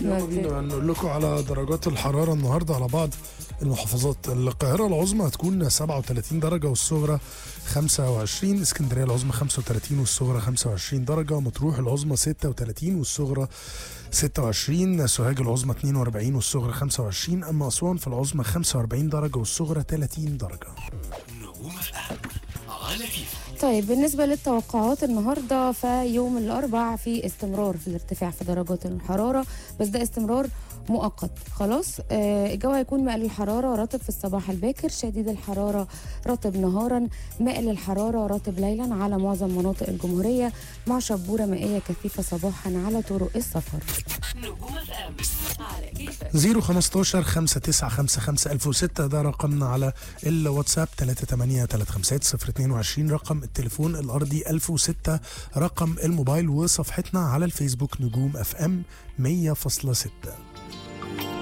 يلا بينا نقول لكم على درجات الحراره النهارده على بعض المحافظات القاهره العظمى هتكون 37 درجه والصغرى 25 اسكندريه العظمى 35 والصغرى 25 درجه مطروح العظمى 36 والصغرى 26 سوهاج العظمى 42 والصغرى 25 اما اسوان في العظمى 45 درجه والصغرى 30 درجه نجوم اف ام على كيف طيب بالنسبة للتوقعات النهاردة فيوم الأربع في استمرار في الارتفاع في درجات الحرارة بس ده استمرار مؤقت خلاص آه الجو هيكون مائل الحرارة رطب في الصباح الباكر شديد الحرارة رطب نهارا مائل الحرارة رطب ليلا على معظم مناطق الجمهورية مع شبورة مائية كثيفة صباحا على طرق السفر نجوم اف ام على كيف 015 5955 1006 ده رقمنا على الواتساب 3835022 رقم التليفون الارضي 1006 رقم الموبايل وصفحتنا على الفيسبوك نجوم اف ام 100.6